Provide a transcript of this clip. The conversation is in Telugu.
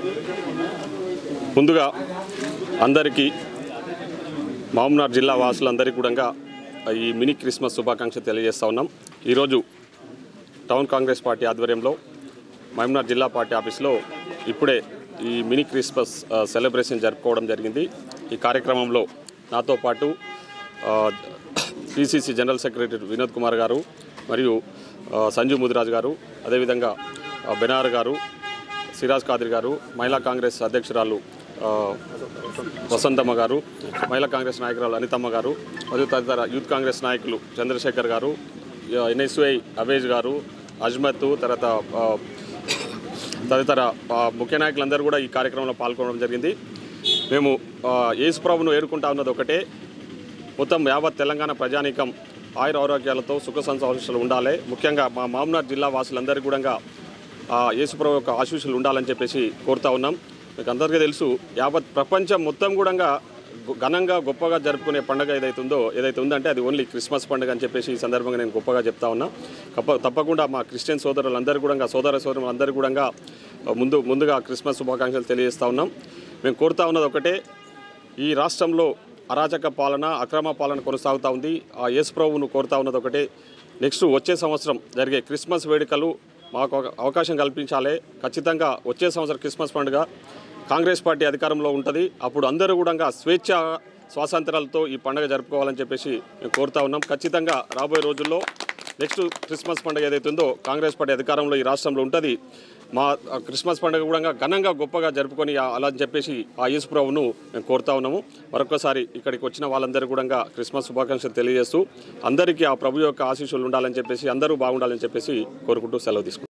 ముందుగా అందరికీ మామూనార్ జిల్లా వాసులందరికీ కూడా ఈ మినీ క్రిస్మస్ శుభాకాంక్షలు తెలియజేస్తా ఉన్నాం ఈరోజు టౌన్ కాంగ్రెస్ పార్టీ ఆధ్వర్యంలో మహమ్నార్ జిల్లా పార్టీ ఆఫీస్లో ఇప్పుడే ఈ మినీ క్రిస్మస్ ఆ, సెలబ్రేషన్ జరుపుకోవడం జరిగింది ఈ కార్యక్రమంలో నాతో పాటు PCC general secretary Vinod Kumar గారు మరియు ఆ, సంజు ముదిరాజ్ గారు అదేవిధంగా ఆ, బెనార్ గారు సిరాజ్ కాదిర్ గారు మహిళా కాంగ్రెస్ అధ్యక్షురాలు ఆ, వసంతమ్మ గారు మహిళా కాంగ్రెస్ నాయకురాలు అనితమ్మ గారు మరియు తదితర యూత్ కాంగ్రెస్ నాయకులు చంద్రశేఖర్ గారు ఎన్ఎస్ఐ అవేజ్ గారు అజ్మత్ తర్వాత ఆ, తదితర ఆ, ముఖ్య నాయకులందరూ కూడా ఈ కార్యక్రమంలో పాల్గొనడం జరిగింది మేము ఆ, యేసుప్రభును ఏరుకుంటా ఉన్నది ఒకటే మొత్తం యావత్ తెలంగాణ ప్రజానీకం ఆయుర ఆరోగ్యాలతో సుఖ సంతోషాలు ఉండాలి ముఖ్యంగా మా మామనార్ జిల్లా వాసులందరికీ కూడా ఆ యేసుప్రభు యొక్క ఆశీస్సులు ఉండాలని చెప్పేసి కోరుతా ఉన్నాం మీకు అందరికీ తెలుసు యావత్ ప్రపంచం మొత్తం కూడా ఘనంగా గొప్పగా జరుపుకునే పండుగ ఏదైతే ఉందో ఏదైతే ఉందంటే అది ఓన్లీ క్రిస్మస్ పండుగ అని చెప్పేసి ఈ సందర్భంగా నేను గొప్పగా చెప్తా ఉన్నా తప్ప తప్పకుండా మా క్రిస్టియన్ సోదరులందరూ కూడా సోదర సోదరులందరూ కూడా ముందు ముందుగా క్రిస్మస్ శుభాకాంక్షలు తెలియజేస్తా ఉన్నాం మేము కోరుతా ఉన్నది ఒకటే ఈ రాష్ట్రంలో అరాచక పాలన అక్రమ పాలన కొనసాగుతూ ఉంది ఆ యేసు ప్రభువును కోరుతా ఉన్నది ఒకటే నెక్స్ట్ వచ్చే సంవత్సరం జరిగే క్రిస్మస్ వేడుకలు మాకు ఒక అవకాశం కల్పించాలి ఖచ్చితంగా వచ్చే సంవత్సరం క్రిస్మస్ పండుగ కాంగ్రెస్ పార్టీ అధికారంలో ఉంటుంది అప్పుడు అందరూ కూడా స్వేచ్ఛ స్వాతంత్రాలతో ఈ పండుగ జరుపుకోవాలని చెప్పేసి మేము కోరుతా ఉన్నాం ఖచ్చితంగా రాబోయే రోజుల్లో నెక్స్ట్ క్రిస్మస్ పండుగ ఏదైతే ఉందో కాంగ్రెస్ పార్టీ అధికారంలో ఈ రాష్ట్రంలో ఉంటుంది మా ఆ క్రిస్మస్ పండుగ కూడా ఘనంగా గొప్పగా జరుపుకొని ఆ- అలా అని చెప్పేసి ఆ యేసుప్రభును మేము కోరుతా ఉన్నాము మరొకసారి ఇక్కడికి వచ్చిన వాళ్ళందరూ కూడా క్రిస్మస్ శుభాకాంక్షలు తెలియజేస్తూ అందరికీ ఆ ప్రభు యొక్క ఆశీస్సులు ఉండాలని చెప్పేసి అందరూ బాగుండాలని చెప్పేసి కోరుకుంటూ సెలవు తీసుకుంటాం